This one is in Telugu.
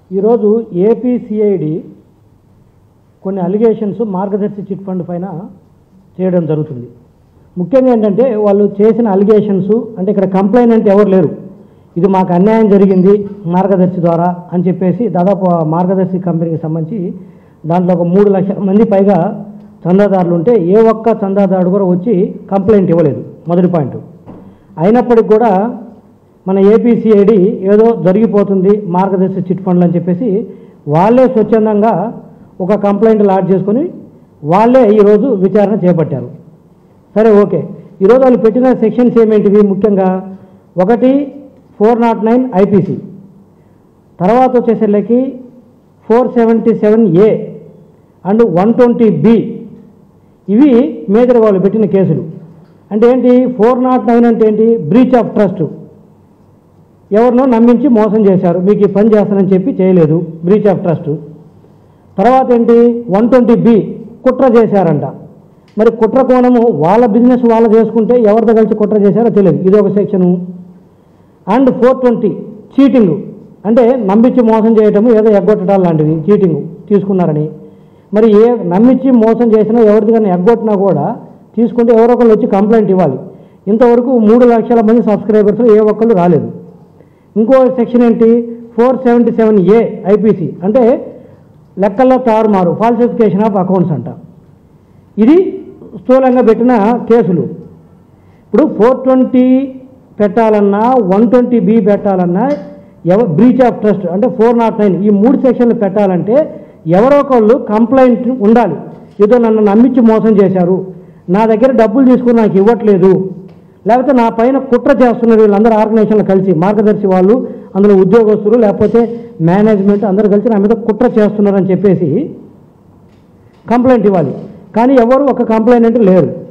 ఈరోజు ఏపీసీఐడి కొన్ని అలిగేషన్స్ మార్గదర్శి చిట్ ఫండ్ పైన చేయడం జరుగుతుంది ముఖ్యంగా ఏంటంటే వాళ్ళు చేసిన అలిగేషన్స్ అంటే ఇక్కడ కంప్లైంట్ ఎవరు లేరు ఇది మాకు అన్యాయం జరిగింది మార్గదర్శి ద్వారా అని చెప్పేసి దాదాపు ఆ మార్గదర్శి కంపెనీకి సంబంధించి దాంట్లో ఒక మూడు లక్షల మంది పైగా చందాదారులు ఉంటే ఏ ఒక్క చందాదారుడు కూడా వచ్చి కంప్లైంట్ ఇవ్వలేదు మొదటి పాయింట్ అయినప్పటికీ కూడా మన ఏపీసీఐడి ఏదో జరిగిపోతుంది మార్గదర్శి చిట్ ఫండ్లు అని చెప్పేసి వాళ్ళే స్వచ్ఛందంగా ఒక కంప్లైంట్ లాడ్జ్ చేసుకొని వాళ్ళే ఈరోజు విచారణ చేపట్టారు సరే ఓకే ఈరోజు వాళ్ళు పెట్టిన సెక్షన్స్ ఏమేంటివి ముఖ్యంగా ఒకటి ఫోర్ నాట్ నైన్ ఐపీసీ తర్వాత వచ్చేసరికి four seventy seven A and one twenty B ఇవి మేజర్ వాళ్ళు పెట్టిన కేసులు అంటే ఏంటి ఫోర్ నాట్ నైన్ అంటే ఏంటి బ్రీచ్ ఆఫ్ ట్రస్ట్ ఎవరినో నమ్మించి మోసం చేశారు మీకు ఈ పని చేస్తానని చెప్పి చేయలేదు బ్రీచ్ ఆఫ్ ట్రస్ట్ తర్వాత ఏంటి వన్ ట్వంటీ బి కుట్ర చేశారంట మరి కుట్ర కోణము వాళ్ళ బిజినెస్ వాళ్ళు చేసుకుంటే ఎవరితో కలిసి కుట్ర చేశారో తెలియదు ఇది ఒక section and four twenty cheating అంటే నమ్మించి మోసం చేయటము ఏదో ఎగ్గొట్టడాలు లాంటివి చీటింగ్ తీసుకున్నారని మరి ఏ నమ్మించి మోసం చేసినా ఎవరిది కానీ ఎగ్గొట్టినా కూడా తీసుకుంటే ఎవరో ఒకళ్ళు వచ్చి కంప్లైంట్ ఇవ్వాలి ఇంతవరకు మూడు లక్షల మంది సబ్స్క్రైబర్స్ ఏ ఒక్కళ్ళు రాలేదు ఇంకో సెక్షన్ ఏంటి four seventy seven A IPC అంటే లెక్కల్లో తారుమారు ఫాల్సిఫికేషన్ ఆఫ్ అకౌంట్స్ అంట ఇది స్థూలంగా పెట్టిన కేసులు ఇప్పుడు ఫోర్ ట్వంటీ పెట్టాలన్నా వన్ ట్వంటీ బి పెట్టాలన్నా ఎవ బ్రీచ్ ఆఫ్ ట్రస్ట్ అంటే ఫోర్ నాట్ నైన్ ఈ మూడు సెక్షన్లు పెట్టాలంటే ఎవరో ఒకళ్ళు కంప్లైంట్ ఉండాలి ఏదో నన్ను నమ్మించి మోసం చేశారు నా దగ్గర డబ్బులు తీసుకుని నాకు ఇవ్వట్లేదు లేకపోతే నా పైన కుట్ర చేస్తున్నారు వీళ్ళందరూ ఆర్గనైజేషన్లు కలిసి మార్గదర్శి వాళ్ళు అందులో ఉద్యోగస్తులు లేకపోతే మేనేజ్మెంట్ అందరూ కలిసి నా మీద కుట్ర చేస్తున్నారని చెప్పేసి కంప్లైంట్ ఇవ్వాలి కానీ ఎవరు ఒక కంప్లైంట్ లేరు